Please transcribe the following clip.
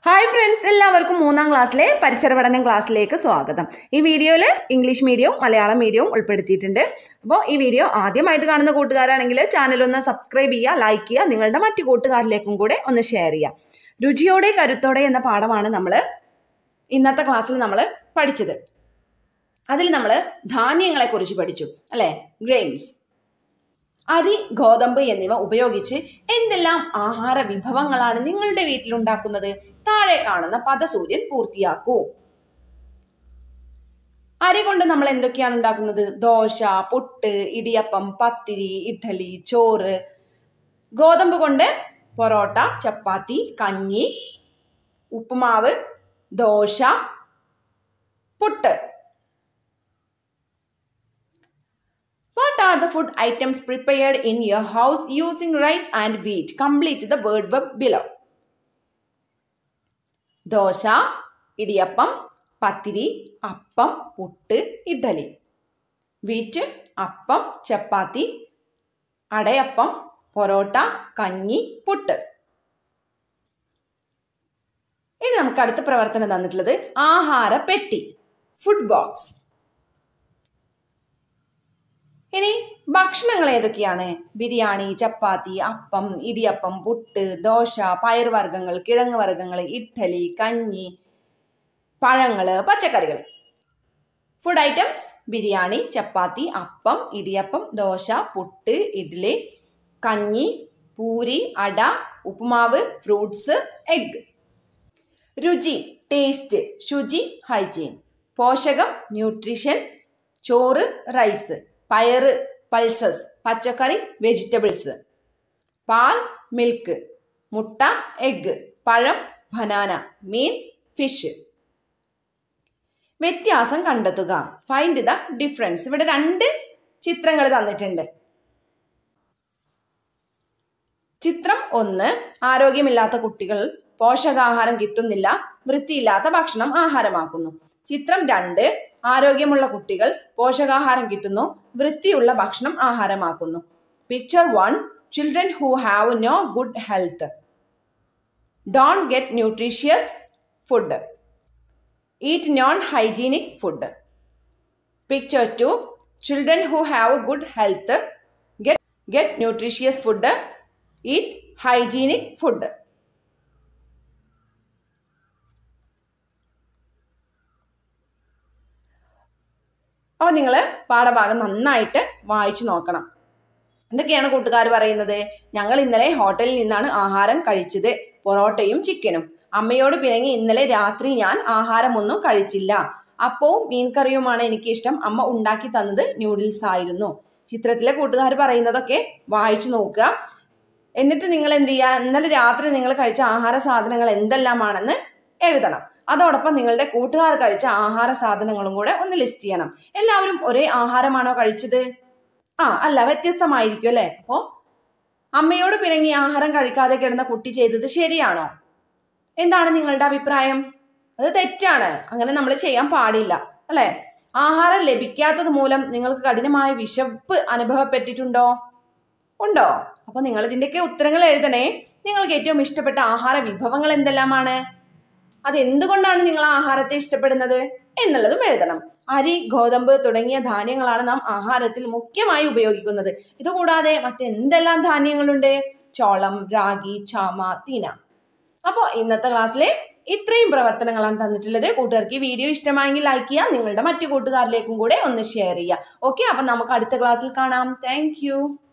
Hi friends എല്ലാവർക്കും മൂന്നാം ക്ലാസ്സിലെ പരിസര പഠനം ക്ലാസ്സിലേക്ക് സ്വാഗതം ഈ വീഡിയോയിൽ ഇംഗ്ലീഷ് മീഡിയവും മലയാളം മീഡിയവും ഉൾപ്പെടുത്തിയിട്ടുണ്ട് അപ്പോൾ ഈ വീഡിയോ ആദ്യമായിട്ട് കാണുന്ന കൂട്ടുകാരാണെങ്കിൽ ചാനൽ ഒന്ന് സബ്സ്ക്രൈബ് ചെയ്യുക ലൈക്ക് ചെയ്യുക നിങ്ങളുടെ മറ്റു കൂട്ടുകാരിലേക്കും കൂടെ ഒന്ന് ഷെയർ ചെയ്യുക രുചിയോടെ കരുത്തോടെ എന്ന പാഠമാണ് നമ്മൾ ഇന്നത്തെ ക്ലാസ്സിൽ നമ്മൾ പഠിച്ചത് അതിൽ നമ്മൾ ധാന്യങ്ങളെക്കുറിച്ച് പഠിച്ചു അല്ലേ ഗ്രെയിൻസ് അരി ഗോതമ്പ് എന്നിവ ഉപയോഗിച്ച് എന്തെല്ലാം ആഹാര വിഭവങ്ങളാണ് നിങ്ങളുടെ വീട്ടിലുണ്ടാക്കുന്നത് താഴെ കാണുന്ന പദസൂര്യൻ പൂർത്തിയാക്കൂ അരി കൊണ്ട് നമ്മൾ എന്തൊക്കെയാണ് ഉണ്ടാക്കുന്നത് ദോശ പുട്ട് ഇടിയപ്പം പത്തിരി ഇഡ്ഡലി ചോറ് ഗോതമ്പ് കൊണ്ട് പൊറോട്ട ചപ്പാത്തി കഞ്ഞി ഉപ്പുമാവ് dosa puttu What are the food items prepared in your house using rice and wheat? Complete the word verb below. Dosa idiyappam പത്തിരി അപ്പം പുട്ട് ഇഡ്ഡലി വീറ്റ് അപ്പം ചപ്പാത്തി അടയപ്പം പൊറോട്ട കഞ്ഞി പുട്ട് ഇനി നമുക്ക് അടുത്ത പ്രവർത്തനം തന്നിട്ടുള്ളത് ആഹാര പെട്ടി ഫുഡ് ബോക്സ് ഇനി ഭക്ഷണങ്ങൾ ഏതൊക്കെയാണ് ബിരിയാണി ചപ്പാത്തി അപ്പം ഇടിയപ്പം പുട്ട് ദോശ പയറുവർഗ്ഗങ്ങൾ കിഴങ്ങ് വർഗ്ഗങ്ങൾ ഇഡ്ഡലി കഞ്ഞി പഴങ്ങൾ പച്ചക്കറികൾ ഫുഡ് ഐറ്റംസ് ബിരിയാണി ചപ്പാത്തി അപ്പം ഇടിയപ്പം ദോശ പുട്ട് ഇഡ്ഡലി കഞ്ഞി പൂരി അട ഉപ്പുമാവ് ഫ്രൂട്ട്സ് എഗ് രുചി ടേസ്റ്റ് ശുചി ഹൈജീൻ പോഷകം ന്യൂട്രീഷൻ ചോറ് റൈസ് പയറ് പൾസസ് പച്ചക്കറി വെജിറ്റബിൾസ് പാൽ മിൽക്ക് മുട്ട എഗ് പഴം ബനാന മീൻ ഫിഷ് വ്യത്യാസം കണ്ടെത്തുക ഫൈൻഡ് ദ ഡിഫറൻസ് ഇവിടെ രണ്ട് ചിത്രങ്ങൾ തന്നിട്ടുണ്ട് ചിത്രം ഒന്ന് ആരോഗ്യമില്ലാത്ത കുട്ടികൾ പോഷകാഹാരം കിട്ടുന്നില്ല വൃത്തിയില്ലാത്ത ഭക്ഷണം ആഹാരമാക്കുന്നു ചിത്രം രണ്ട് ആരോഗ്യമുള്ള കുട്ടികൾ പോഷകാഹാരം കിട്ടുന്നു വൃത്തിയുള്ള ഭക്ഷണം ആഹാരമാക്കുന്നു picture one children who have no good health don't get nutritious food eat non hygienic food picture two children who have good health get get nutritious food eat hygienic food അപ്പോൾ നിങ്ങൾ പാഠഭാഗം നന്നായിട്ട് വായിച്ചു നോക്കണം എന്തൊക്കെയാണ് കൂട്ടുകാർ പറയുന്നത് ഞങ്ങൾ ഇന്നലെ ഹോട്ടലിൽ നിന്നാണ് ആഹാരം കഴിച്ചത് പൊറോട്ടയും ചിക്കനും അമ്മയോട് പിണങ്ങി ഇന്നലെ രാത്രി ഞാൻ ആഹാരമൊന്നും കഴിച്ചില്ല അപ്പവും മീൻകറിയുമാണ് എനിക്ക് ഇഷ്ടം അമ്മ ഉണ്ടാക്കി തന്നത് ന്യൂഡിൽസ് ആയിരുന്നു ചിത്രത്തിലെ കൂട്ടുകാർ പറയുന്നതൊക്കെ വായിച്ചു നോക്കുക എന്നിട്ട് നിങ്ങൾ എന്ത് ചെയ്യുക ഇന്നലെ രാത്രി നിങ്ങൾ കഴിച്ച ആഹാര സാധനങ്ങൾ എന്തെല്ലാമാണെന്ന് എഴുതണം അതോടൊപ്പം നിങ്ങളുടെ കൂട്ടുകാർ കഴിച്ച ആഹാര സാധനങ്ങളും കൂടെ ഒന്ന് ലിസ്റ്റ് ചെയ്യണം എല്ലാവരും ഒരേ ആഹാരമാണോ കഴിച്ചത് ആ അല്ല വ്യത്യസ്തമായിരിക്കും അല്ലേ അപ്പോ അമ്മയോട് പിണങ്ങി ആഹാരം കഴിക്കാതെ കിടന്ന കുട്ടി ചെയ്തത് ശരിയാണോ എന്താണ് നിങ്ങളുടെ അഭിപ്രായം അത് തെറ്റാണ് അങ്ങനെ നമ്മൾ ചെയ്യാൻ പാടില്ല അല്ലെ ആഹാരം ലഭിക്കാത്തത് മൂലം നിങ്ങൾക്ക് കഠിനമായ വിശപ്പ് അനുഭവപ്പെട്ടിട്ടുണ്ടോ ഉണ്ടോ അപ്പൊ നിങ്ങൾ ഇതിന്റെയൊക്കെ ഉത്തരങ്ങൾ എഴുതണേ നിങ്ങൾക്ക് ഏറ്റവും ഇഷ്ടപ്പെട്ട ആഹാര വിഭവങ്ങൾ എന്തെല്ലാമാണ് അത് എന്തുകൊണ്ടാണ് നിങ്ങൾ ആഹാരത്തെ ഇഷ്ടപ്പെടുന്നത് എന്നുള്ളതും എഴുതണം അരി ഗോതമ്പ് തുടങ്ങിയ ധാന്യങ്ങളാണ് നാം ആഹാരത്തിൽ മുഖ്യമായി ഉപയോഗിക്കുന്നത് ഇതുകൂടാതെ മറ്റെന്തെല്ലാം ധാന്യങ്ങളുണ്ട് ചോളം രാഗി ചാമ തീന അപ്പോൾ ഇന്നത്തെ ക്ലാസ്സിലെ ഇത്രയും പ്രവർത്തനങ്ങളാണ് തന്നിട്ടുള്ളത് കൂട്ടുകാർക്ക് ഈ വീഡിയോ ഇഷ്ടമായെങ്കിൽ ലൈക്ക് ചെയ്യുക നിങ്ങളുടെ മറ്റു കൂട്ടുകാരിലേക്കും കൂടെ ഒന്ന് ഷെയർ ചെയ്യുക ഓക്കെ അപ്പം നമുക്ക് അടുത്ത ക്ലാസ്സിൽ കാണാം താങ്ക്